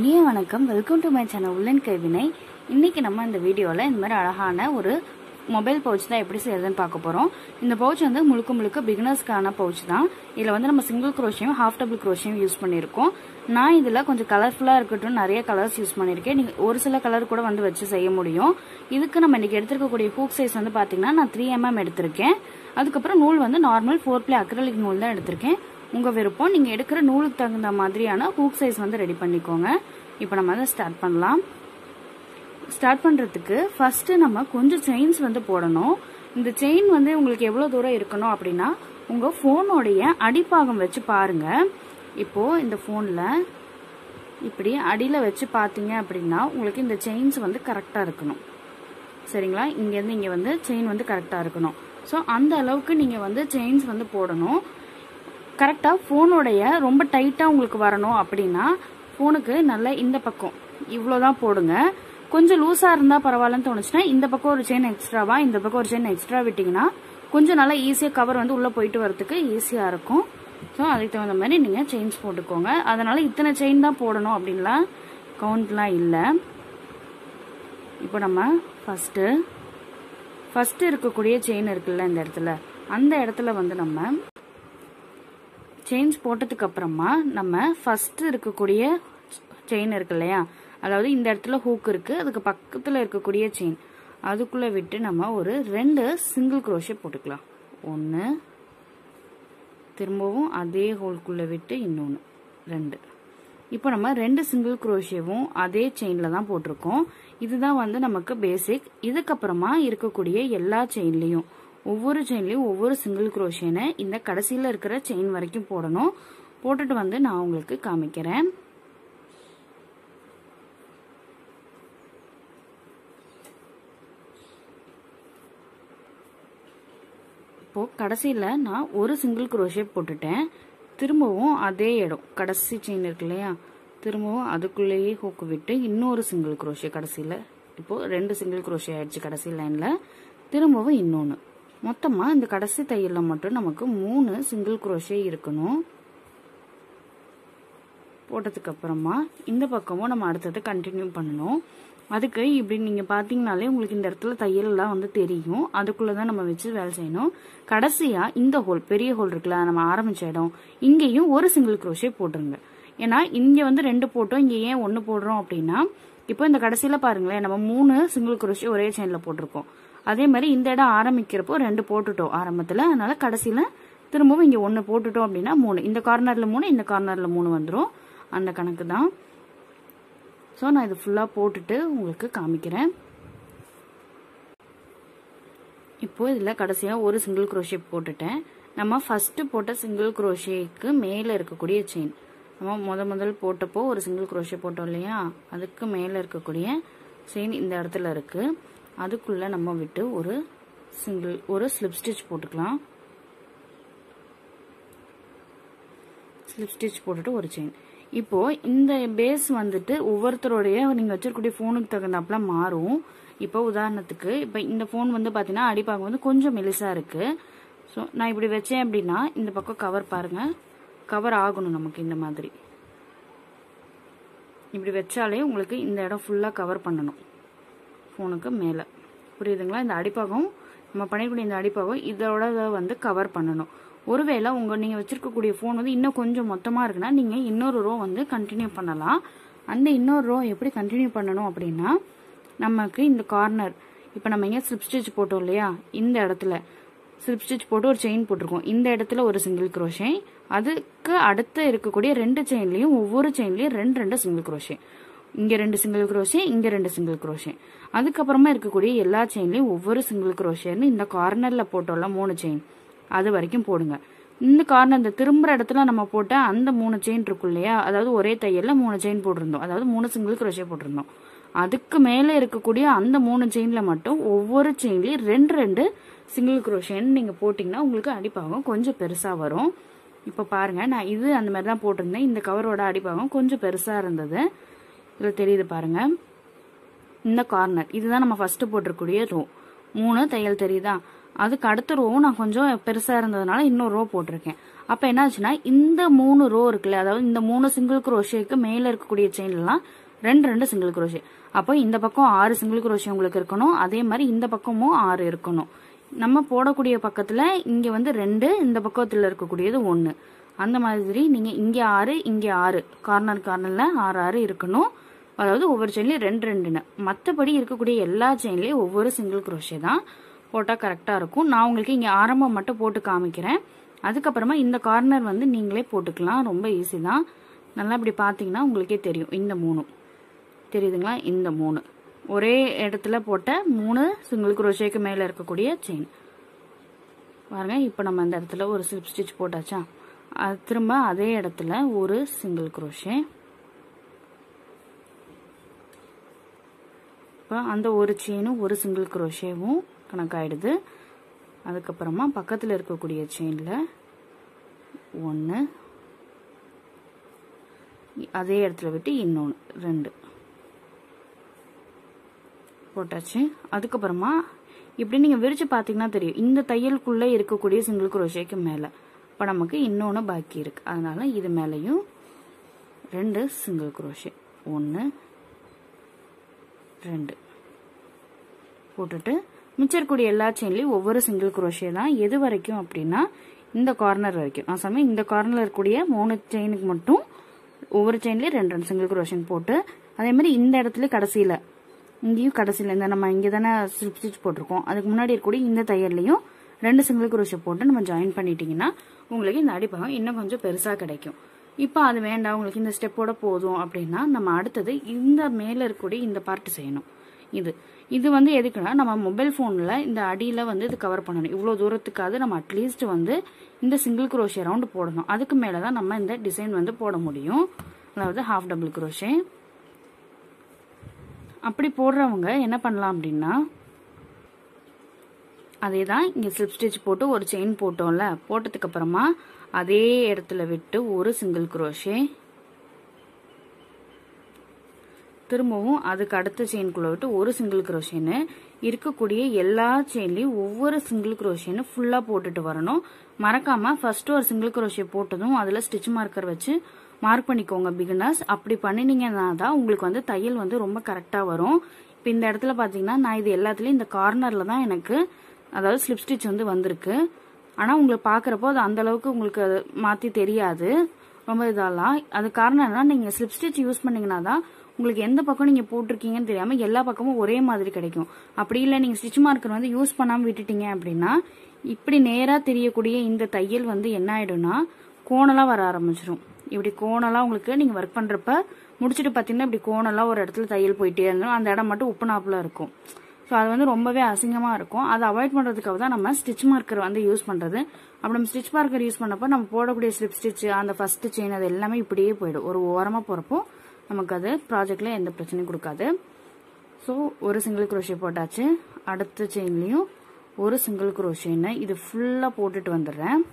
இனிய வணக்கம் welcome to my channel உள்ளன் கைவினை இன்னைக்கு நம்ம இந்த வீடியோவில் இந்த மாதிரி அழகான ஒரு மொபைல் பவுச் தான் எப்படி செய்யறதுன்னு பார்க்க போகிறோம் இந்த பவுச் வந்து முழுக்க முழுக்க பிகினர்ஸ்க்கான பவுச் தான் இதில் வந்து நம்ம சிங்கிள் குரோஷையும் ஹாஃப் டபுள் குரோஷையும் யூஸ் பண்ணியிருக்கோம் நான் இதில் கொஞ்சம் கலர்ஃபுல்லாக இருக்கட்டும் நிறைய கலர்ஸ் யூஸ் பண்ணியிருக்கேன் நீங்கள் ஒரு சில கலர் கூட வந்து வச்சு செய்ய முடியும் இதுக்கு நம்ம இன்னைக்கு எடுத்திருக்கக்கூடிய ஹூக் சைஸ் வந்து பார்த்தீங்கன்னா நான் த்ரீ எம்எம் எடுத்திருக்கேன் அதுக்கப்புறம் நூல் வந்து நார்மல் ஃபோர் பிளே அக்ரலிக் நூல் தான் எடுத்திருக்கேன் உங்கள் விருப்பம் நீங்கள் எடுக்கிற நூலுக்கு தகுந்த மாதிரியான ஹூக் சைஸ் வந்து ரெடி பண்ணிக்கோங்க இப்போ நம்ம அதை ஸ்டார்ட் பண்ணலாம் ஸ்டார்ட் பண்ணுறதுக்கு ஃபஸ்ட்டு நம்ம கொஞ்சம் செயின்ஸ் வந்து போடணும் இந்த செயின் வந்து உங்களுக்கு எவ்வளோ தூரம் இருக்கணும் அப்படின்னா உங்கள் ஃபோனோடைய அடிப்பாகம் வச்சு பாருங்க இப்போது இந்த ஃபோனில் இப்படி அடியில் வச்சு பார்த்தீங்க அப்படின்னா உங்களுக்கு இந்த செயின்ஸ் வந்து கரெக்டாக இருக்கணும் சரிங்களா இங்கேருந்து இங்கே வந்து செயின் வந்து கரெக்டாக இருக்கணும் ஸோ அந்த அளவுக்கு நீங்கள் வந்து செயின்ஸ் வந்து போடணும் கரெக்டாக ஃபோனோடைய ரொம்ப டைட்டாக உங்களுக்கு வரணும் அப்படின்னா ஃபோனுக்கு நல்லா இந்த பக்கம் இவ்வளோ தான் போடுங்க கொஞ்சம் லூஸாக இருந்தால் பரவாயில்லன்னு தோணுச்சுன்னா இந்த பக்கம் ஒரு செயின் எக்ஸ்ட்ராவா இந்த பக்கம் ஒரு செயின் எக்ஸ்ட்ரா விட்டிங்கன்னா கொஞ்சம் நல்லா ஈஸியாக கவர் வந்து உள்ளே போயிட்டு வரதுக்கு ஈஸியாக இருக்கும் ஸோ அதுக்கு தகுந்த மாதிரி நீங்கள் செயின்ஸ் போட்டுக்கோங்க அதனால் இத்தனை செயின் தான் போடணும் அப்படின்லாம் கவுண்ட்லாம் இல்லை இப்போ நம்ம ஃபஸ்ட்டு ஃபஸ்ட்டு இருக்கக்கூடிய செயின் இருக்குல்ல இந்த இடத்துல அந்த இடத்துல வந்து நம்ம செயின்ஸ் போட்டதுக்கு அப்புறமா நம்ம ஃபர்ஸ்ட் இருக்கக்கூடிய செயின் இருக்கு இல்லையா அதாவது இந்த இடத்துல ஹூக் இருக்கு அதுக்கு பக்கத்தில் இருக்கக்கூடிய செயின் அதுக்குள்ளே விட்டு நம்ம ஒரு ரெண்டு சிங்கிள் குரோஷே போட்டுக்கலாம் ஒன்று திரும்பவும் அதே ஹோல்குள்ளே விட்டு இன்னொன்று ரெண்டு இப்போ நம்ம ரெண்டு சிங்கிள் குரோஷேவும் அதே செயினில் தான் போட்டிருக்கோம் இதுதான் வந்து நமக்கு பேசிக் இதுக்கப்புறமா இருக்கக்கூடிய எல்லா செயின்லேயும் ஒவ்வொரு செயின்லையும் ஒவ்வொரு சிங்கிள் குரோஷேனை இந்த கடைசியில் இருக்கிற செயின் வரைக்கும் போடணும் போட்டுட்டு வந்து நான் உங்களுக்கு காமிக்கிறேன் இப்போ கடைசியில் நான் ஒரு சிங்கிள் குரோஷே போட்டுட்டேன் திரும்பவும் அதே இடம் கடைசி செயின் இருக்கு இல்லையா திரும்பவும் அதுக்குள்ளேயே ஹூக்கு விட்டு இன்னொரு சிங்கிள் குரோஷே கடைசியில் இப்போது ரெண்டு சிங்கிள் குரோஷே ஆயிடுச்சு கடைசி லைனில் திரும்பவும் இன்னொன்று மொத்தமாக இந்த கடைசி தையலில் மட்டும் நமக்கு மூணு சிங்கிள் குரோஷே இருக்கணும் போட்டதுக்கு அப்புறமா இந்த பக்கமும் நம்ம அடுத்தது கண்டினியூ பண்ணணும் அதுக்கு இப்படி நீங்கள் பார்த்தீங்கனாலே உங்களுக்கு இந்த இடத்துல தையல்லாம் வந்து தெரியும் அதுக்குள்ளே தான் நம்ம வச்சு வேலை செய்யணும் கடைசியாக இந்த ஹோல் பெரிய ஹோல் இருக்குல்ல நம்ம ஆரம்பிச்ச இடம் இங்கேயும் ஒரு சிங்கிள் குரோஷே போட்டுருங்க ஏன்னா இங்கே வந்து ரெண்டு போட்டோம் இங்கே ஏன் ஒன்று போடுறோம் அப்படின்னா இப்போ இந்த கடைசியில் பாருங்களேன் நம்ம மூணு சிங்கிள் குரோஷே ஒரே செயினில் போட்டிருக்கோம் அதே மாதிரி இந்த இடம் ஆரம்பிக்கிறப்போ ரெண்டு போட்டுட்டோம் ஆரம்பத்தில் அதனால கடைசியில் திரும்பவும் இங்கே ஒன்று போட்டுட்டோம் அப்படின்னா மூணு இந்த கார்னரில் மூணு இந்த கார்னரில் மூணு வந்துடும் அந்த கணக்கு தான் ஸோ நான் இது ஃபுல்லாக போட்டுட்டு உங்களுக்கு காமிக்கிறேன் இப்போ இதில் கடைசியாக ஒரு சிங்கிள் குரோஷே போட்டுட்டேன் நம்ம ஃபஸ்ட்டு போட்ட சிங்கிள் குரோஷேக்கு மேலே இருக்கக்கூடிய செயின் நம்ம முத முதல் போட்டப்போ ஒரு சிங்கிள் குரோஷே போட்டோம் இல்லையா அதுக்கு மேலே இருக்கக்கூடிய செயின் இந்த இடத்துல இருக்குது அதுக்குள்ளே நம்ம விட்டு ஒரு சிங்கிள் ஒரு ஸ்லிப் ஸ்டிச் போட்டுக்கலாம் ஸ்லிப் ஸ்டிச் போட்டுட்டு ஒரு செயின் இப்போ இந்த பேஸ் வந்துட்டு ஒவ்வொருத்தருடைய நீங்கள் வச்சிருக்கக்கூடிய ஃபோனுக்கு தகுந்தாப்புல மாறும் இப்போ உதாரணத்துக்கு இப்போ இந்த ஃபோன் வந்து பார்த்தீங்கன்னா அடிப்பாக வந்து கொஞ்சம் மெலிசாக இருக்குது ஸோ நான் இப்படி வச்சேன் அப்படின்னா இந்த பக்கம் கவர் பாருங்கள் கவர் ஆகணும் நமக்கு இந்த மாதிரி இப்படி வச்சாலே உங்களுக்கு இந்த இடம் ஃபுல்லாக கவர் பண்ணணும் ஃபோனுக்கு மேலே புரியுதுங்களா இந்த அடிப்பாகம் நம்ம பண்ணிக்கூடிய இந்த அடிப்பாகம் இதோட வந்து கவர் பண்ணணும் ஒருவேளை உங்கள் நீங்கள் வச்சுருக்கக்கூடிய ஃபோன் வந்து இன்னும் கொஞ்சம் மொத்தமாக இருக்குன்னா நீங்கள் இன்னொரு ரோ வந்து கண்டினியூ பண்ணலாம் அந்த இன்னொரு ரோ எப்படி கண்டினியூ பண்ணணும் அப்படின்னா நமக்கு இந்த கார்னர் இப்போ நம்ம எங்கே ஸ்லிப் ஸ்டிச் போட்டோம் இல்லையா இந்த இடத்துல ஸ்லிப் ஸ்டிச் போட்டு ஒரு செயின் போட்டிருக்கோம் இந்த இடத்துல ஒரு சிங்கிள் குரோஷே அதுக்கு அடுத்து இருக்கக்கூடிய ரெண்டு செயின்லையும் ஒவ்வொரு செயின்லையும் ரெண்டு ரெண்டு சிங்கிள் குரோஷே இங்கே ரெண்டு சிங்கிள் குரோஷே இங்கே ரெண்டு சிங்கிள் குரோஷே அதுக்கப்புறமா இருக்கக்கூடிய எல்லா செயின்லையும் ஒவ்வொரு சிங்கிள் குரோஷேன்னு இந்த கார்னரில் போட்டோம்ல மூணு செயின் அது வரைக்கும் போடுங்க இந்த கார்னர் இந்த திரும்புற இடத்துல நம்ம போட்ட அந்த மூணு செயின் இருக்கும் இல்லையா அதாவது ஒரே தையல்ல மூணு செயின் போட்டிருந்தோம் அதாவது மூணு சிங்கிள் குரோஷே போட்டிருந்தோம் அதுக்கு மேலே இருக்கக்கூடிய அந்த மூணு செயினில் மட்டும் ஒவ்வொரு செயின்லையும் ரெண்டு ரெண்டு சிங்கிள் குரோஷேன்னு நீங்கள் போட்டிங்கன்னா உங்களுக்கு அடிப்பாகம் கொஞ்சம் பெருசாக வரும் இப்போ பாருங்கள் நான் இது அந்த மாதிரி தான் போட்டிருந்தேன் இந்த கவரோட அடிப்பாகம் கொஞ்சம் பெருசாக இருந்தது இதில் தெரியுது பாருங்கள் இந்த கார்னர் இதுதான் நம்ம ஃபஸ்ட்டு போட்டிருக்கக்கூடிய ரோ மூணு தையல் தெரியுதா அதுக்கு அடுத்த ரோவும் நான் கொஞ்சம் பெருசாக இருந்ததுனால இன்னொரு ரோ போட்டிருக்கேன் அப்போ என்னாச்சுன்னா இந்த மூணு ரோ இருக்குல்ல அதாவது இந்த மூணு சிங்கிள் குரோஷேக்கு மேலே இருக்கக்கூடிய செயின்லாம் ரெண்டு ரெண்டு சிங்கிள் குரோஷே அப்போ இந்த பக்கம் ஆறு சிங்கிள் குரோஷே உங்களுக்கு இருக்கணும் அதே மாதிரி இந்த பக்கமும் ஆறு இருக்கணும் நம்ம போடக்கூடிய பக்கத்தில் இங்கே வந்து ரெண்டு இந்த பக்கத்தில் இருக்கக்கூடியது ஒன்று அந்த மாதிரி நீங்கள் இங்கே ஆறு இங்கே ஆறு கார்னர் கார்னரில் ஆறு ஆறு இருக்கணும் அதாவது ஒவ்வொரு செயின்லேயும் ரெண்டு ரெண்டுன்னு மற்றபடி இருக்கக்கூடிய எல்லா செயின்லேயும் ஒவ்வொரு சிங்கிள் குரோஷே தான் போட்டால் கரெக்டாக இருக்கும் நான் உங்களுக்கு இங்கே ஆரம்பம் மட்டும் போட்டு காமிக்கிறேன் அதுக்கப்புறமா இந்த கார்னர் வந்து நீங்களே போட்டுக்கலாம் ரொம்ப ஈஸி தான் நல்லா இப்படி பார்த்தீங்கன்னா உங்களுக்கே தெரியும் இந்த மூணு தெரியுதுங்களா இந்த மூணு ஒரே இடத்துல போட்ட மூணு சிங்கிள் குரோஷேக்கு மேலே இருக்கக்கூடிய செயின் பாருங்க இப்போ நம்ம அந்த இடத்துல ஒரு ஸ்லிப் ஸ்டிச் போட்டாச்சா அது திரும்ப அதே இடத்துல ஒரு சிங்கிள் குரோஷே இப்போ அந்த ஒரு செயினும் ஒரு சிங்கிள் குரோஷேவும் கணக்காயிடுது அதுக்கப்புறமா பக்கத்தில் இருக்கக்கூடிய செயினில் ஒன்று அதே இடத்துல விட்டு இன்னொன்று ரெண்டு போட்டாச்சு அதுக்கப்புறமா இப்படி நீங்கள் விரித்து பார்த்தீங்கன்னா தெரியும் இந்த தையலுக்குள்ளே இருக்கக்கூடிய சிங்கிள் குரோஷேக்கு மேலே இப்போ நமக்கு இன்னொன்று பாக்கி இருக்குது அதனால இது மேலேயும் ரெண்டு சிங்கிள் குரோஷே ஒன்று ரெண்டு போட்டுட்டு மிச்சம் இருக்கக்கூடிய எல்லா செயின்லையும் ஒவ்வொரு சிங்கிள் குரோஷே தான் எது வரைக்கும் அப்படின்னா இந்த கார்னர் வரைக்கும் நான் சொன்னேன் இந்த கார்னரில் இருக்கக்கூடிய மூணு செயினுக்கு மட்டும் ஒவ்வொரு செயின்லேயும் ரெண்டு ரெண்டு சிங்கிள் குரோஷன் போட்டு அதே மாதிரி இந்த இடத்துல கடைசியில் இங்கேயும் கடைசியில் இந்த நம்ம இங்கே தானே ஸ்லிப் ஸ்டிச் போட்டிருக்கோம் அதுக்கு முன்னாடி இருக்கக்கூடிய இந்த தையல்லையும் ரெண்டு சிங்கிள் குரோஷை போட்டு நம்ம ஜாயின் பண்ணிட்டீங்கன்னா உங்களுக்கு இந்த அடிப்பகம் இன்னும் கொஞ்சம் பெருசாக கிடைக்கும் இப்போ அது வேண்டாம் உங்களுக்கு இந்த ஸ்டெப்போட போதும் அப்படின்னா நம்ம அடுத்தது இந்த மேலே இருக்கக்கூடிய இந்த பார்ட் செய்யணும் இது இது வந்து எதுக்குன்னா நம்ம மொபைல் ஃபோனில் இந்த அடியில் வந்து இது கவர் பண்ணணும் இவ்வளோ தூரத்துக்காவது நம்ம அட்லீஸ்ட் வந்து இந்த சிங்கிள் குரோஷே ரவுண்டு போடணும் அதுக்கு மேலே தான் நம்ம இந்த டிசைன் வந்து போட முடியும் அதாவது ஹாஃப் டபுள் குரோஷே அப்படி போடுறவங்க என்ன பண்ணலாம் அப்படின்னா அதே தான் இங்கே ஸ்லிப் ஸ்டிச் போட்டு ஒரு செயின் போட்டோம்ல போட்டதுக்கு அப்புறமா அதே இடத்துல விட்டு ஒரு சிங்கிள் குரோஷே திரும்பவும் அதுக்கு அடுத்த செயின்குள்ளே விட்டு ஒரு சிங்கிள் குரோஷேன்னு இருக்கக்கூடிய எல்லா செயின்லையும் ஒவ்வொரு சிங்கிள் குரோஷேன்னு ஃபுல்லாக போட்டுட்டு வரணும் மறக்காம ஃபர்ஸ்ட் ஒரு சிங்கிள் குரோஷே போட்டதும் அதில் ஸ்டிச் மார்க்கர் வச்சு மார்க் பண்ணிக்கோங்க பிகினர்ஸ் அப்படி பண்ணினீங்கன்னா தான் உங்களுக்கு வந்து தையல் வந்து ரொம்ப கரெக்டாக வரும் இப்போ இந்த இடத்துல பார்த்தீங்கன்னா நான் இது எல்லாத்துலேயும் இந்த கார்னரில் தான் எனக்கு அதாவது ஸ்லிப் ஸ்டிச் வந்து வந்திருக்கு ஆனால் உங்களுக்கு பார்க்குறப்போ அது அந்த அளவுக்கு உங்களுக்கு அது மாற்றி தெரியாது ரொம்ப இதெல்லாம் அது காரணம் என்னன்னா நீங்கள் ஸ்லிப் ஸ்டிச் யூஸ் பண்ணீங்கன்னா தான் உங்களுக்கு எந்த பக்கம் நீங்கள் போட்டிருக்கீங்கன்னு தெரியாமல் எல்லா பக்கமும் ஒரே மாதிரி கிடைக்கும் அப்படி இல்லை நீங்கள் ஸ்டிச் மார்க்கர் வந்து யூஸ் பண்ணாமல் விட்டுட்டீங்க அப்படின்னா இப்படி நேராக தெரியக்கூடிய இந்த தையல் வந்து என்ன ஆயிடும்னா கோணலாக வர ஆரம்பிச்சிடும் இப்படி கோணலாக உங்களுக்கு நீங்கள் ஒர்க் பண்ணுறப்ப முடிச்சுட்டு பார்த்தீங்கன்னா இப்படி கோணலாக ஒரு இடத்துல தையல் போயிட்டே இருந்தோம் அந்த இடம் மட்டும் உப்புனாப்புல இருக்கும் ஸோ அது வந்து ரொம்பவே அசிங்கமாக இருக்கும் அதை அவாய்ட் பண்ணுறதுக்காக தான் நம்ம ஸ்டிச் மார்க்கர் வந்து யூஸ் பண்ணுறது அப்படி நம்ம ஸ்டிச் மார்க்கர் யூஸ் பண்ணப்போ நம்ம போடக்கூடிய ஸ்லிப் ஸ்டிச் அந்த ஃபர்ஸ்ட் செயின் அது எல்லாமே இப்படியே போயிடும் ஒரு ஓரமாக போகிறப்போ நமக்கு அது ப்ராஜெக்டில் எந்த பிரச்சனையும் கொடுக்காது ஸோ ஒரு சிங்கிள் குரோஷே போட்டாச்சு அடுத்த செயின்லேயும் ஒரு சிங்கிள் குரோஷேன்னு இது ஃபுல்லாக போட்டுட்டு வந்துடுறேன்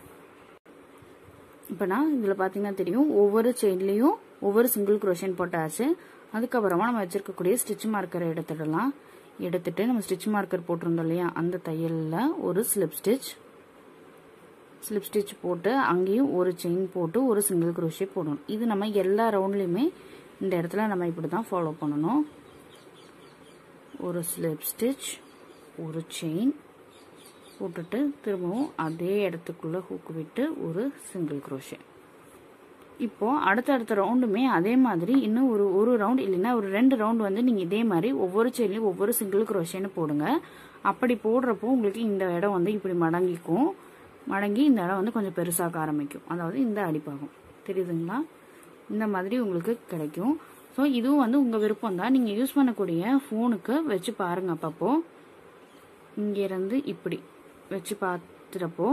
இப்போ நான் இதில் பார்த்தீங்கன்னா தெரியும் ஒவ்வொரு செயின்லேயும் ஒவ்வொரு சிங்கிள் குரோஷன் போட்டாச்சு அதுக்கப்புறமா நம்ம வச்சிருக்கக்கூடிய ஸ்டிச் மார்க்கரை எடுத்துடலாம் எடுத்துட்டு நம்ம ஸ்டிச் மார்க்கர் போட்டிருந்தோம் இல்லையா அந்த தையலில் ஒரு ஸ்லிப் ஸ்டிச் ஸ்லிப் ஸ்டிச் போட்டு அங்கேயும் ஒரு செயின் போட்டு ஒரு சிங்கிள் குரோஷே போடணும் இது நம்ம எல்லா ரவுண்ட்லேயுமே இந்த இடத்துல நம்ம இப்படி தான் ஃபாலோ பண்ணணும் ஒரு ஸ்லிப் ஸ்டிச் ஒரு செயின் போட்டுட்டு திரும்பவும் அதே இடத்துக்குள்ள ஹூக் விட்டு ஒரு சிங்கிள் குரோஷே இப்போ அடுத்தடுத்த ரவுண்டுமே அதே மாதிரி இன்னும் ஒரு ஒரு ரவுண்ட் இல்லைன்னா ஒரு ரெண்டு ரவுண்ட் வந்து நீங்கள் இதே மாதிரி ஒவ்வொரு செயின்லையும் ஒவ்வொரு சிங்கிள் குரோஷேன்னு போடுங்க அப்படி போடுறப்போ உங்களுக்கு இந்த இடம் வந்து இப்படி மடங்கிக்கும் மடங்கி இந்த இடம் வந்து கொஞ்சம் பெருசாக ஆரம்பிக்கும் அதாவது இந்த அடிப்பாகும் தெரியுதுங்களா இந்த மாதிரி உங்களுக்கு கிடைக்கும் ஸோ இதுவும் வந்து உங்கள் விருப்பம் தான் நீங்கள் யூஸ் பண்ணக்கூடிய ஃபோனுக்கு வச்சு பாருங்க அப்பப்போ இங்கேருந்து இப்படி வச்சு பார்த்துறப்போ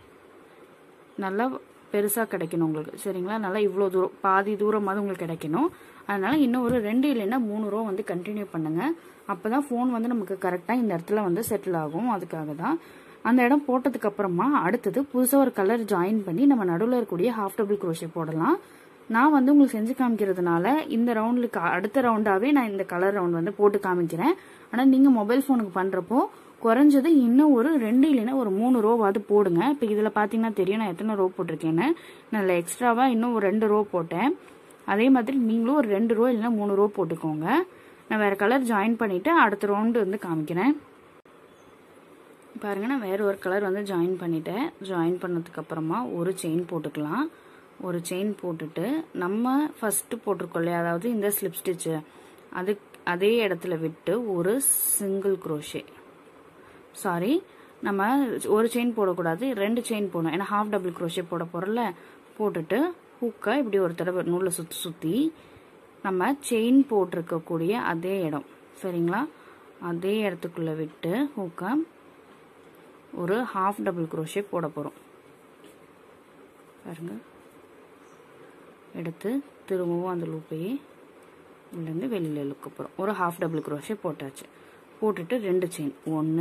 நல்லா பெருசாக கிடைக்கணும் உங்களுக்கு சரிங்களா நல்லா இவ்வளோ தூரம் பாதி தூரமாவது உங்களுக்கு கிடைக்கணும் அதனால இன்னும் ஒரு ரெண்டு இல்லைன்னா மூணு ரூபா வந்து கண்டினியூ பண்ணுங்க அப்போ தான் ஃபோன் வந்து நமக்கு கரெக்டாக இந்த இடத்துல வந்து செட்டில் ஆகும் அதுக்காக தான் அந்த இடம் போட்டதுக்கு அப்புறமா அடுத்தது புதுசாக ஒரு கலர் ஜாயின் பண்ணி நம்ம நடுவில் இருக்கக்கூடிய ஹாஃப் டபுள் குரோஷே போடலாம் நான் வந்து உங்களுக்கு செஞ்சு காமிக்கிறதுனால இந்த ரவுண்டுக்கு அடுத்த ரவுண்டாகவே நான் இந்த கலர் ரவுண்ட் வந்து போட்டு காமிக்கிறேன் ஆனால் நீங்கள் மொபைல் ஃபோனுக்கு பண்ணுறப்போ குறைஞ்சது இன்னும் ஒரு ரெண்டு இல்லைன்னா ஒரு மூணு ரோவாவது போடுங்க இப்போ இதில் பார்த்தீங்கன்னா தெரியும் நான் எத்தனை ரோ போட்டிருக்கேன்னு நான் இதில் எக்ஸ்ட்ராவாக இன்னும் ஒரு ரெண்டு ரோ போட்டேன் அதே மாதிரி நீங்களும் ஒரு ரெண்டு ரோ இல்லைன்னா மூணு ரோ போட்டுக்கோங்க நான் வேறு கலர் ஜாயின் பண்ணிவிட்டு அடுத்த ரவுண்டு வந்து காமிக்கிறேன் பாருங்க நான் வேறு ஒரு கலர் வந்து ஜாயின் பண்ணிட்டேன் ஜாயின் பண்ணதுக்கப்புறமா ஒரு செயின் போட்டுக்கலாம் ஒரு செயின் போட்டுட்டு நம்ம ஃபஸ்ட்டு போட்டிருக்கோம் இல்லையா அதாவது இந்த ஸ்லிப் ஸ்டிச்சு அது அதே இடத்துல விட்டு ஒரு சிங்கிள் குரோஷே சாரி நம்ம ஒரு செயின் போடக்கூடாது ரெண்டு செயின் போடணும் ஏன்னா ஹாஃப் டபுள் குரோஷே போட போகிறோம்ல போட்டுட்டு ஹூக்கை இப்படி ஒரு தடவை நூலை சுற்றி சுற்றி நம்ம செயின் போட்டிருக்கக்கூடிய அதே இடம் சரிங்களா அதே இடத்துக்குள்ளே விட்டு ஹூக்கை ஒரு ஹாஃப் டபுள் குரோஷே போட போகிறோம் பாருங்க எடுத்து திரும்பவும் அந்த லூப்பையே உள்ளேருந்து வெளியில் இழுக்க போகிறோம் ஒரு ஹாஃப் டபுள் குரோஷே போட்டாச்சு போட்டுட்டு ரெண்டு செயின் ஒன்று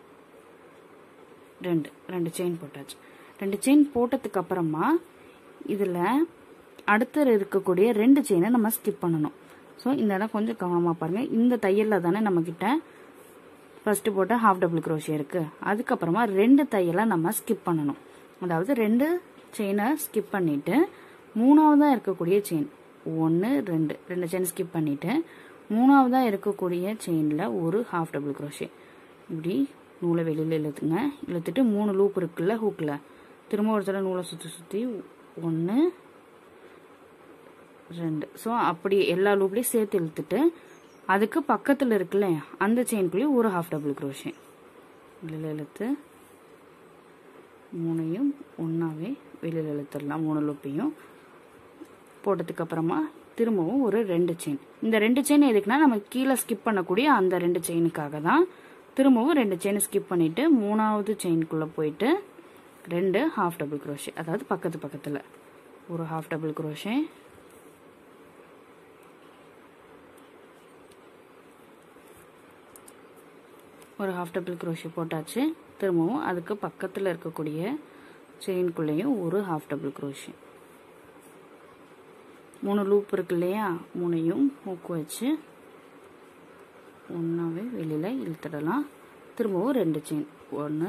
ரெண்டு ரெண்டு செயின் போட்டாச்சு ரெண்டு செயின் போட்டதுக்கு அப்புறமா இதில் அடுத்து இருக்கக்கூடிய ரெண்டு செயினை நம்ம ஸ்கிப் பண்ணணும் ஸோ இந்த இடம் கொஞ்சம் கவனமாக பாருங்கள் இந்த தையலில் தானே நம்மக்கிட்ட ஃபஸ்ட்டு போட்ட ஹாஃப் டபுள் க்ரோஷே இருக்குது அதுக்கப்புறமா ரெண்டு தையலை நம்ம ஸ்கிப் பண்ணணும் அதாவது ரெண்டு செயினை ஸ்கிப் பண்ணிவிட்டு மூணாவதாக இருக்கக்கூடிய செயின் ஒன்று ரெண்டு ரெண்டு செயின் ஸ்கிப் பண்ணிவிட்டு மூணாவதாக இருக்கக்கூடிய செயினில் ஒரு ஹாஃப் டபுள் க்ரோஷே இப்படி நூலை வெளியில் இழுத்துங்க இழுத்துட்டு மூணு லூப் இருக்குல்ல ஹூக்கில் திரும்ப ஒரு தடவை நூலை சுற்றி சுற்றி ஒன்று ரெண்டு ஸோ அப்படி எல்லா லூப்லேயும் சேர்த்து இழுத்துட்டு அதுக்கு பக்கத்தில் இருக்குல்ல அந்த செயின்குள்ளேயும் ஒரு ஹாஃப் டபுள் க்ரோஷே வெளியில் இழுத்து மூணையும் ஒன்றாவே வெளியில் இழுத்துடலாம் மூணு லூப்பையும் போட்டதுக்கு அப்புறமா திரும்பவும் ஒரு ரெண்டு செயின் இந்த ரெண்டு செயின் எதுக்குன்னா நம்ம கீழே ஸ்கிப் பண்ணக்கூடிய அந்த ரெண்டு செயினுக்காக தான் திரும்பவும் ரெண்டு செயின் ஸ்கிப் பண்ணிட்டு மூணாவது செயின்குள்ளே போயிட்டு ரெண்டு ஹாஃப் டபுள் க்ரோஷே அதாவது பக்கத்து பக்கத்தில் ஒரு ஹாஃப் டபுள் க்ரோஷே ஒரு ஹாஃப் டபுள் க்ரோஷே போட்டாச்சு திரும்பவும் அதுக்கு பக்கத்தில் இருக்கக்கூடிய செயின்குள்ளேயும் ஒரு ஹாஃப் டபுள் க்ரோஷே மூணு லூப் இருக்கு இல்லையா மூணையும் மூக்கு வச்சு ஒன்றாவே வெளியில் இழுத்துடலாம் திரும்பவும் ரெண்டு செயின் ஒன்று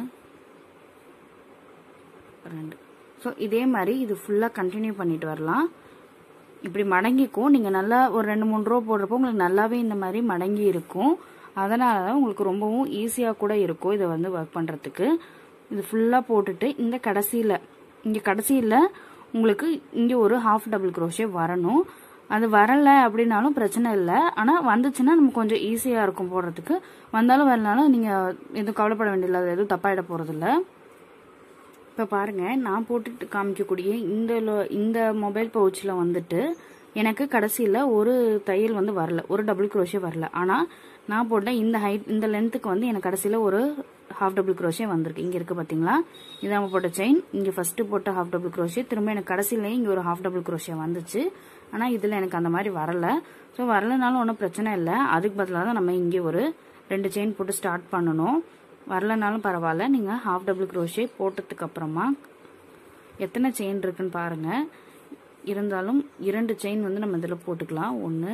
ரெண்டு ஸோ இதே மாதிரி இது ஃபுல்லாக கண்டினியூ பண்ணிட்டு வரலாம் இப்படி மடங்கிக்கும் நீங்கள் நல்லா ஒரு ரெண்டு மூணு ரூபா போடுறப்போ உங்களுக்கு நல்லாவே இந்த மாதிரி மடங்கி இருக்கும் அதனால தான் உங்களுக்கு ரொம்பவும் ஈஸியாக கூட இருக்கும் இதை வந்து ஒர்க் பண்ணுறதுக்கு இது ஃபுல்லாக போட்டுட்டு இந்த கடைசியில் இங்கே கடைசியில் உங்களுக்கு இங்கே ஒரு ஹாஃப் டபுள் க்ரோஷே வரணும் அது வரலை அப்படின்னாலும் பிரச்சனை இல்லை ஆனால் வந்துச்சுன்னா நமக்கு கொஞ்சம் ஈஸியாக இருக்கும் போடுறதுக்கு வந்தாலும் வரலனாலும் நீங்கள் எதுவும் கவலைப்பட வேண்டியதில்லை அது எதுவும் தப்பாயிட போகிறதில்ல இப்போ பாருங்கள் நான் போட்டுட்டு காமிக்கக்கூடிய இந்த lo- இந்த மொபைல் பவுச்சில் வந்துட்டு எனக்கு கடைசியில் ஒரு தையல் வந்து வரல ஒரு டபுள் க்ரோஷே வரல ஆனால் நான் போட்ட இந்த ஹைட் இந்த லென்த்துக்கு வந்து எனக்கு கடைசியில் ஒரு ஹாஃப் டபுள் க்ரோஷே வந்திருக்கு இங்கே இருக்குது பார்த்தீங்களா இது நம்ம போட்ட செயின் இங்கே ஃபஸ்ட்டு போட்ட ஹாஃப் டபுள் க்ரோஷே திரும்ப எனக்கு கடைசியிலேயே இங்கே ஒரு ஹாஃப் டபுள் க்ரோஷே வந்துச்சு ஆனால் இதில் எனக்கு அந்த மாதிரி வரல ஸோ வரலனாலும் ஒன்றும் பிரச்சனை இல்லை அதுக்கு பதிலாக தான் நம்ம இங்கே ஒரு ரெண்டு செயின் போட்டு ஸ்டார்ட் பண்ணணும் வரலனாலும் பரவாயில்ல நீங்கள் ஹாஃப் டபுள் க்ரோஷே போட்டதுக்கு அப்புறமா எத்தனை செயின் இருக்குன்னு பாருங்க இருந்தாலும் இரண்டு செயின் வந்து நம்ம இதில் போட்டுக்கலாம் ஒன்று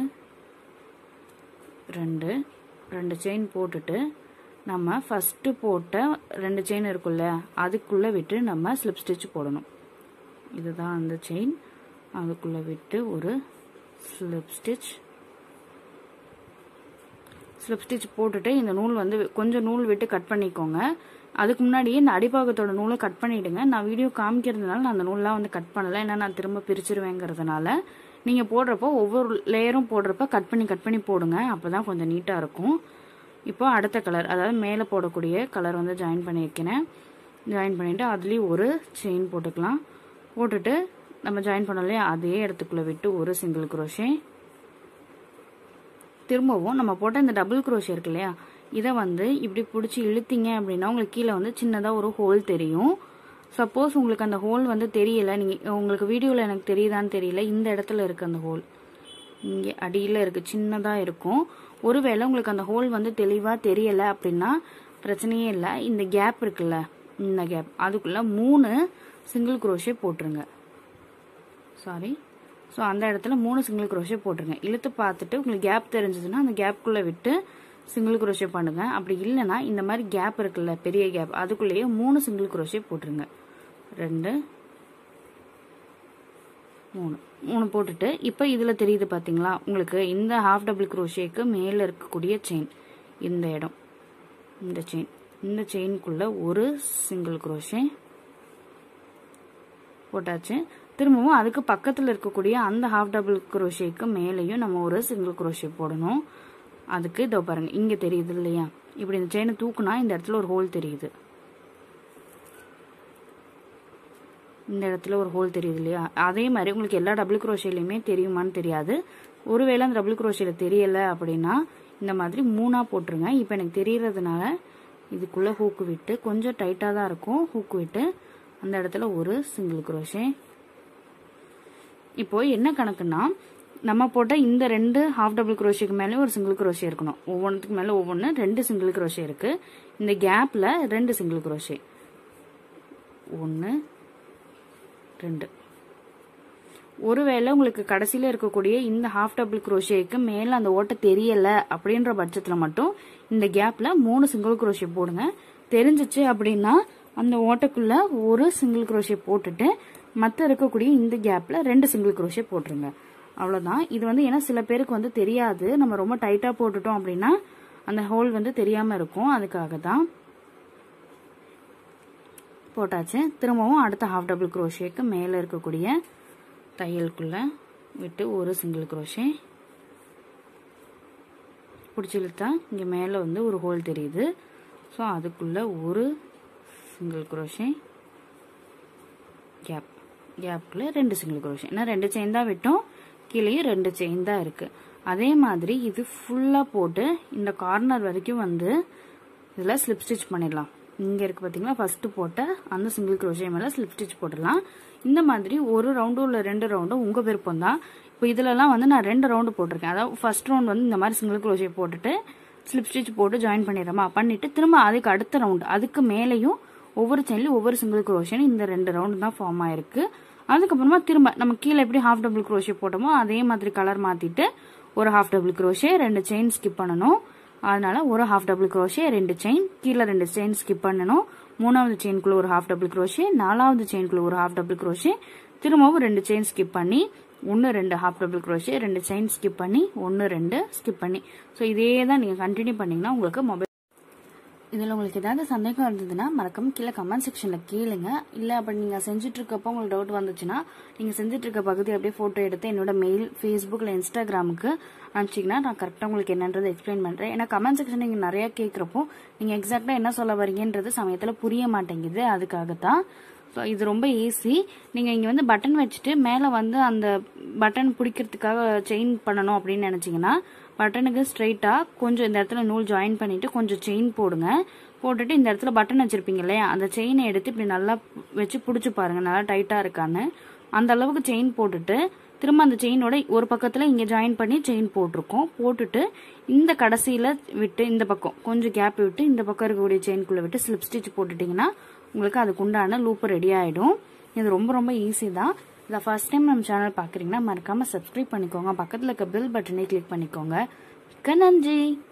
ரெண்டு ரெண்டு செயின் போட்டுட்டு நம்ம ஃபஸ்ட்டு போட்ட ரெண்டு செயின் இருக்குல்ல அதுக்குள்ளே விட்டு நம்ம ஸ்லிப் ஸ்டிச் போடணும் இதுதான் அந்த செயின் அதுக்குள்ளே விட்டு ஒரு ஸ்லிப் ஸ்டிச் ஸ்லிப் ஸ்டிச் போட்டுட்டு இந்த நூல் வந்து கொஞ்சம் நூல் விட்டு கட் பண்ணிக்கோங்க அதுக்கு முன்னாடியே இந்த அடிப்பாகத்தோட நூலை கட் பண்ணிடுங்க நான் வீடியோ காமிக்கிறதுனால நான் அந்த நூல்லாம் வந்து கட் பண்ணலை ஏன்னா நான் திரும்ப பிரிச்சிருவேங்கிறதுனால நீங்கள் போடுறப்போ ஒவ்வொரு லேயரும் போடுறப்ப கட் பண்ணி கட் பண்ணி போடுங்க அப்போ தான் கொஞ்சம் நீட்டாக இருக்கும் இப்போ அடுத்த கலர் அதாவது மேலே போடக்கூடிய கலர் வந்து ஜாயின் பண்ணியிருக்கிறேன் ஜாயின் பண்ணிவிட்டு அதுலேயும் ஒரு செயின் போட்டுக்கலாம் போட்டுட்டு நம்ம ஜாயின் பண்ணலையே அதே இடத்துக்குள்ளே விட்டு ஒரு சிங்கிள் குரோஷே திரும்பவும் நம்ம போட்ட இந்த டபுள் குரோஷே இருக்கு இல்லையா இதை வந்து இப்படி பிடிச்சி இழுத்தீங்க அப்படின்னா உங்களுக்கு கீழே வந்து சின்னதாக ஒரு ஹோல் தெரியும் சப்போஸ் உங்களுக்கு அந்த ஹோல் வந்து தெரியல நீங்கள் உங்களுக்கு வீடியோவில் எனக்கு தெரியுதான்னு தெரியல இந்த இடத்துல இருக்குது அந்த ஹோல் இங்கே அடியில் இருக்குது சின்னதாக இருக்கும் ஒருவேளை உங்களுக்கு அந்த ஹோல் வந்து தெளிவாக தெரியலை அப்படின்னா பிரச்சனையே இல்லை இந்த கேப் இருக்குல்ல இந்த கேப் அதுக்குள்ளே மூணு சிங்கிள் குரோஷே போட்டுருங்க சாரி ஸோ அந்த இடத்துல மூணு சிங்கிள் குரோஷே போட்டுருங்க இழுத்து பார்த்துட்டு உங்களுக்கு கேப் தெரிஞ்சதுன்னா அந்த கேப்குள்ளே விட்டு சிங்கிள் குரோஷே பண்ணுங்க அப்படி இல்லைன்னா இந்த மாதிரி கேப் இருக்குல்ல பெரிய கேப் அதுக்குள்ளேயே மூணு சிங்கிள் குரோஷே போட்டுருங்க ரெண்டு மூணு மூணு போட்டுட்டு இப்போ இதில் தெரியுது பார்த்தீங்களா உங்களுக்கு இந்த ஹாஃப் டபுள் குரோஷேக்கு மேலே இருக்கக்கூடிய செயின் இந்த இடம் இந்த செயின் இந்த செயின்குள்ள ஒரு சிங்கிள் குரோஷே போட்டாச்சு திரும்பவும் அதுக்கு பக்கத்தில் இருக்கக்கூடிய அந்த ஹாஃப் டபுள் குரோஷேக்கு மேலேயும் நம்ம ஒரு சிங்கிள் குரோஷே போடணும் அதுக்கு இதோ பாருங்க இங்கே தெரியுது இல்லையா இப்படி இந்த செயினை தூக்குனா இந்த இடத்துல ஒரு ஹோல் தெரியுது இந்த இடத்துல ஒரு ஹோல் தெரியுது இல்லையா அதே மாதிரி உங்களுக்கு எல்லா டபுள் குரோஷேலையுமே தெரியுமான்னு தெரியாது ஒருவேளை அந்த டபுள் குரோஷேல தெரியல அப்படின்னா இந்த மாதிரி மூணாக போட்டுருங்க இப்போ எனக்கு தெரியறதுனால இதுக்குள்ளே ஹூக்கு விட்டு கொஞ்சம் டைட்டாக தான் இருக்கும் ஹூக்கு விட்டு அந்த இடத்துல ஒரு சிங்கிள் குரோஷே இப்போ என்ன கணக்குன்னா நம்ம போட்ட இந்த ரெண்டு ஹாஃப் டபுள் குரோஷேக்கு மேலே ஒரு சிங்கிள் குரோஷே இருக்கணும் ஒவ்வொன்றுத்துக்கு மேலே ஒவ்வொன்று ரெண்டு சிங்கிள் குரோஷே இருக்கு இந்த கேப்பில் ரெண்டு சிங்கிள் குரோஷே ஒன்று ரெண்டு ஒருவேளை உங்களுக்கு கடைசியில் இருக்கக்கூடிய இந்த ஹாஃப் டபுள் குரோஷேக்கு மேலே அந்த ஓட்டை தெரியல அப்படின்ற பட்சத்தில் மட்டும் இந்த கேப்பில் மூணு சிங்கிள் குரோஷே போடுங்க தெரிஞ்சிச்சு அப்படின்னா அந்த ஓட்டைக்குள்ள ஒரு சிங்கிள் குரோஷே போட்டுட்டு மற்ற இருக்கக்கூடிய இந்த கேப்பில் ரெண்டு சிங்கிள் குரோஷே போட்டுருங்க அவ்வளோதான் இது வந்து ஏன்னா சில பேருக்கு வந்து தெரியாது நம்ம ரொம்ப டைட்டாக போட்டுட்டோம் அப்படின்னா அந்த ஹோல் வந்து தெரியாமல் இருக்கும் அதுக்காக தான் போட்டாச்சு திரும்பவும் அடுத்த ஹாஃப் டபுள் குரோஷேக்கு மேலே இருக்கக்கூடிய தையலுக்குள்ள விட்டு ஒரு சிங்கிள் குரோஷே பிடிச்சி இழுத்தா இங்கே மேலே வந்து ஒரு ஹோல் தெரியுது ஸோ அதுக்குள்ள ஒரு சிங்கிள் குரோஷே கேப் கேப்புக்குள்ள ரெண்டு சிங்கிள் குரோஷே ஏன்னா ரெண்டு செயின் தான் விட்டோம் கீழேயும் ரெண்டு செயின் தான் இருக்கு அதே மாதிரி இது ஃபுல்லாக போட்டு இந்த கார்னர் வரைக்கும் வந்து இதில் ஸ்லிப் ஸ்டிச் பண்ணிடலாம் இங்கே இருக்கு பார்த்தீங்களா ஃபர்ஸ்ட் போட்ட அந்த சிங்கிள் குரோஷே மேலே ஸ்லிப் ஸ்டிச் போட்டுடலாம் இந்த மாதிரி ஒரு ரவுண்டும் இல்லை ரெண்டு ரவுண்டும் உங்கள் விருப்பம் தான் இப்போ இதுலலாம் வந்து நான் ரெண்டு ரவுண்டு போட்டிருக்கேன் அதாவது ஃபர்ஸ்ட் ரவுண்ட் வந்து இந்த மாதிரி சிங்கிள் குரோஷே போட்டுட்டு ஸ்லிப் ஸ்டிச் போட்டு ஜாயின் பண்ணிடுறோமா பண்ணிட்டு திரும்ப அதுக்கு அடுத்த ரவுண்ட் அதுக்கு மேலேயும் ஒவ்வொரு செயின்லையும் ஒவ்வொரு சிங்கிள் குரோஷன் இந்த ரெண்டு ரவுண்டு தான் ஃபார்ம் ஆயிருக்கு அதுக்கப்புறமா திரும்ப நம்ம கீழே எப்படி ஹாஃப் டபுள் குரோஷே போட்டோமோ அதே மாதிரி கலர் மாத்திட்டு ஒரு ஹாஃப் டபுள் குரோஷே ரெண்டு செயின் ஸ்கிப் பண்ணணும் அதனால ஒரு ஹாஃப் டபுள் குரோஷே ரெண்டு செயின் கீழே ரெண்டு செயின் ஸ்கிப் பண்ணணும் மூணாவது செயின்குள்ள ஒரு ஹாஃப் டபுள் குரோஷே நாலாவது செயின்குள்ள ஒரு ஹாஃப் டபுள் குரோஷே திரும்பவும் ரெண்டு செயின் ஸ்கிப் பண்ணி ஒன்று ரெண்டு ஹாஃப் டபுள் குரோஷே ரெண்டு செயின் ஸ்கிப் பண்ணி ஒன்று ரெண்டு ஸ்கிப் பண்ணி ஸோ இதே தான் நீங்கள் கண்டினியூ பண்ணீங்கன்னா உங்களுக்கு மொபைல் இதில் உங்களுக்கு ஏதாவது சந்தேகம் இருந்ததுன்னா மறக்காம கீழே கமெண்ட் செக்ஷனில் கேளுங்க இல்லை அப்படி நீங்கள் செஞ்சுட்டு இருக்கப்போ உங்களுக்கு டவுட் வந்துச்சுன்னா நீங்கள் செஞ்சுட்டு இருக்க பகுதி அப்படியே ஃபோட்டோ எடுத்து என்னோட மெயில் ஃபேஸ்புக் இல்லை இன்ஸ்டாகிராமுக்கு அனுப்பிச்சிங்கன்னா நான் கரெக்டாக உங்களுக்கு என்னன்றது எக்ஸ்பிளைன் பண்ணுறேன் ஏன்னா கமெண்ட் செக்ஷன் நீங்கள் நிறையா கேட்குறப்போ நீங்கள் எக்ஸாக்டாக என்ன சொல்ல வரீங்கன்றது சமயத்தில் புரிய மாட்டேங்குது அதுக்காகத்தான் ஸோ இது ரொம்ப ஈஸி நீங்கள் இங்கே வந்து பட்டன் வச்சுட்டு மேலே வந்து அந்த பட்டன் பிடிக்கிறதுக்காக செயின் பண்ணணும் அப்படின்னு நினச்சிங்கன்னா பட்டனுக்கு ஸ்ட்ரைட்டாக கொஞ்சம் இந்த இடத்துல நூல் ஜாயின் பண்ணிவிட்டு கொஞ்சம் செயின் போடுங்க போட்டுட்டு இந்த இடத்துல பட்டன் வச்சுருப்பீங்க இல்லையா அந்த செயினை எடுத்து இப்படி நல்லா வச்சு பிடிச்சி பாருங்கள் நல்லா டைட்டாக இருக்கான்னு அந்த அளவுக்கு செயின் போட்டுட்டு திரும்ப அந்த செயினோட ஒரு பக்கத்தில் இங்கே ஜாயின் பண்ணி செயின் போட்டிருக்கோம் போட்டுட்டு இந்த கடைசியில் விட்டு இந்த பக்கம் கொஞ்சம் கேப் விட்டு இந்த பக்கம் இருக்கக்கூடிய செயின்குள்ளே விட்டு ஸ்லிப் ஸ்டிச் போட்டுட்டிங்கன்னா உங்களுக்கு அதுக்கு உண்டான லூப் ரெடி ஆகிடும் இது ரொம்ப ரொம்ப ஈஸி தான் இதை ஃபர்ஸ்ட் டைம் நம்ம சேனல் பார்க்குறீங்கன்னா மறக்காமல் சப்ஸ்கிரைப் பண்ணிக்கோங்க பக்கத்தில் இருக்க பெல் பட்டனை கிளிக் பண்ணிக்கோங்க மிக்க நன்றி